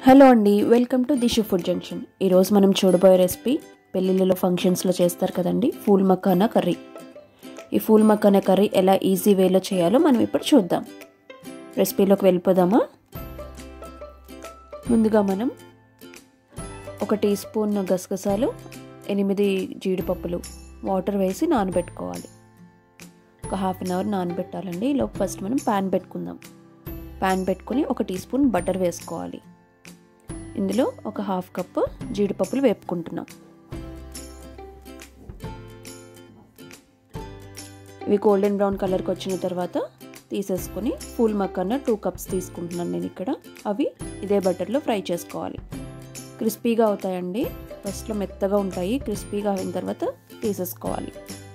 hello అండి welcome to Dishu food junction ఈరోజు మనం చూడబోయే రెసిపీ పెళ్ళిళ్ళలో ఫంక్షన్స్లో చేస్తారు కదండి ఫూల్ మక్కానా కర్రీ ఈ ఫూల్ మక్కానా కర్రీ ఎలా ఈజీ వేలో చేయాలో మనం ఇప్పుడు చూద్దాం రెసిపీలోకి వెళ్ళిపోదామా ముందుగా మనం ఒక టీ స్పూన్ గసగసాలు ఎనిమిది జీడిపప్పులు వాటర్ వేసి నానబెట్టుకోవాలి ఒక హాఫ్ అన్ అవర్ నానబెట్టాలండి ఈలోపు ఫస్ట్ మనం ప్యాన్ పెట్టుకుందాం ప్యాన్ పెట్టుకుని ఒక టీ స్పూన్ బటర్ వేసుకోవాలి ఇందులో ఒక హాఫ్ కప్పు జీడిపప్పులు వేపుకుంటున్నాం ఇవి గోల్డెన్ బ్రౌన్ కలర్కి వచ్చిన తర్వాత తీసేసుకొని ఫూల్ మక్కన్న టూ కప్స్ తీసుకుంటున్నాను నేను ఇక్కడ అవి ఇదే బటర్లో ఫ్రై చేసుకోవాలి క్రిస్పీగా అవుతాయండి ఫస్ట్లో మెత్తగా ఉంటాయి క్రిస్పీగా అయిన తర్వాత తీసేసుకోవాలి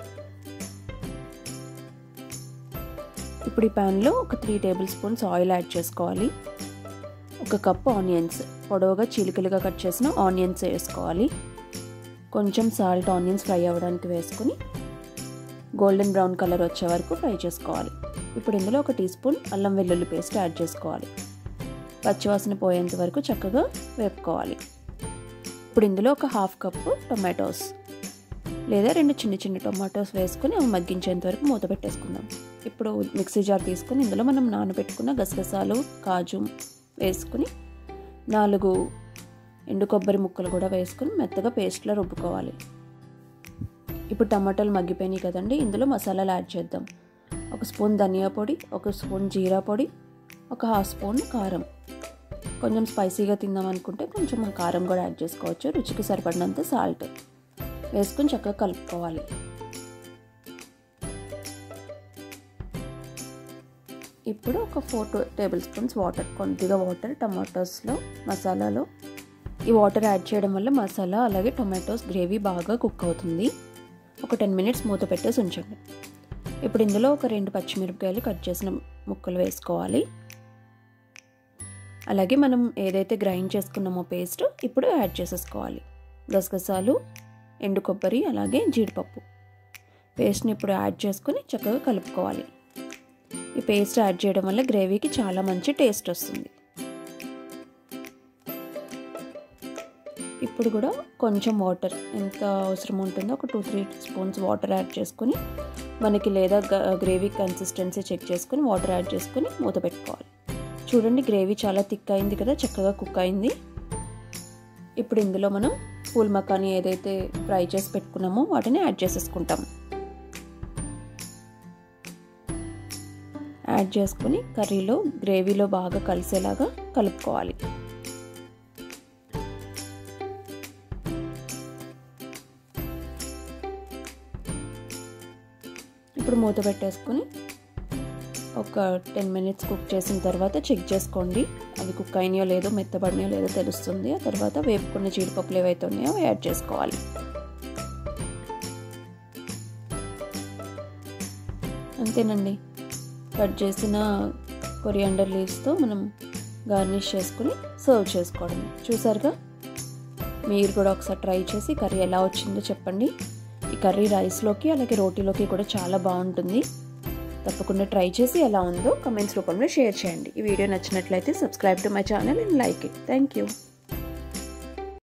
ఇప్పుడు ఈ ప్యాన్లో ఒక three tablespoons oil add చేసుకోవాలి ఒక కప్ ఆనియన్స్ పొడవుగా చీలికలుగా కట్ చేసిన ఆనియన్స్ వేసుకోవాలి కొంచెం సాల్ట్ ఆనియన్స్ ఫ్రై అవ్వడానికి వేసుకుని గోల్డెన్ బ్రౌన్ కలర్ వచ్చే వరకు ఫ్రై చేసుకోవాలి ఇప్పుడు ఇందులో ఒక టీ స్పూన్ అల్లం వెల్లుల్లి పేస్ట్ యాడ్ చేసుకోవాలి పచ్చివాసన పోయేంత వరకు చక్కగా వేపుకోవాలి ఇప్పుడు ఇందులో ఒక హాఫ్ కప్పు టొమాటోస్ లేదా రెండు చిన్న చిన్న టొమాటోస్ వేసుకొని అవి మగ్గించేంత వరకు మూత పెట్టేసుకుందాం ఇప్పుడు మిక్సీ జార్ తీసుకొని ఇందులో మనం నానబెట్టుకున్న గసగసాలు కాజు వేసుకుని నాలుగు ఎండు కొబ్బరి ముక్కలు కూడా వేసుకుని మెత్తగా పేస్ట్లో రుబ్బుకోవాలి ఇప్పుడు టమాటాలు మగ్గిపోయినాయి కదండి ఇందులో మసాలాలు యాడ్ చేద్దాం ఒక స్పూన్ ధనియా పొడి ఒక స్పూన్ జీరా పొడి ఒక హాఫ్ స్పూన్ కారం కొంచెం స్పైసీగా తిందాం అనుకుంటే కొంచెం కారం కూడా యాడ్ చేసుకోవచ్చు రుచికి సరిపడినంత సాల్ట్ వేసుకుని చక్కగా కలుపుకోవాలి ఇప్పుడు ఒక ఫోర్ టేబుల్ స్పూన్స్ వాటర్ కొద్దిగా వాటర్ టమాటోస్లో మసాలాలో ఈ వాటర్ యాడ్ చేయడం వల్ల మసాలా అలాగే టొమాటోస్ గ్రేవీ బాగా కుక్ అవుతుంది ఒక టెన్ మినిట్స్ మూత పెట్టేసి ఉంచండి ఇప్పుడు ఇందులో ఒక రెండు పచ్చిమిరపకాయలు కట్ చేసిన ముక్కలు వేసుకోవాలి అలాగే మనం ఏదైతే గ్రైండ్ చేసుకున్నామో పేస్ట్ ఇప్పుడు యాడ్ చేసేసుకోవాలి గసగసాలు ఎండు కొబ్బరి అలాగే జీడిపప్పు పేస్ట్ని ఇప్పుడు యాడ్ చేసుకుని చక్కగా కలుపుకోవాలి ఈ పేస్ట్ యాడ్ చేయడం వల్ల గ్రేవీకి చాలా మంచి టేస్ట్ వస్తుంది ఇప్పుడు కూడా కొంచెం వాటర్ ఎంత అవసరం ఉంటుందో ఒక two three spoons water add చేసుకొని మనకి లేదా గ్రేవీ కన్సిస్టెన్సీ చెక్ చేసుకొని వాటర్ యాడ్ చేసుకొని మూత పెట్టుకోవాలి చూడండి గ్రేవీ చాలా థిక్ అయింది కదా చక్కగా కుక్ అయింది ఇప్పుడు ఇందులో మనం పూల్ మకానీ ఏదైతే ఫ్రై చేసి పెట్టుకున్నామో వాటిని యాడ్ చేసేసుకుంటాం యాడ్ చేసుకుని కర్రీలో గ్రేవీలో బాగా కలిసేలాగా కలుపుకోవాలి ఇప్పుడు మూత పెట్టేసుకొని ఒక టెన్ మినిట్స్ కుక్ చేసిన తర్వాత చెక్ చేసుకోండి అవి కుక్ అయినాయో లేదో మెత్తబడినాయో లేదో తెలుస్తుంది ఆ తర్వాత వేపుకున్న జీడిపప్పులు ఏవైతే ఉన్నాయో యాడ్ చేసుకోవాలి అంతేనండి కట్ చేసిన కొరియాండర్ లీవ్స్తో మనం గార్నిష్ చేసుకుని సర్వ్ చేసుకోవడమే చూసారుగా మీరు కూడా ఒకసారి ట్రై చేసి కర్రీ ఎలా వచ్చిందో చెప్పండి ఈ కర్రీ రైస్లోకి అలాగే రోటీలోకి కూడా చాలా బాగుంటుంది తప్పకుండా ట్రై చేసి ఎలా ఉందో కమెంట్స్ రూపంలో షేర్ చేయండి ఈ వీడియో నచ్చినట్లయితే subscribe to my channel and like it thank you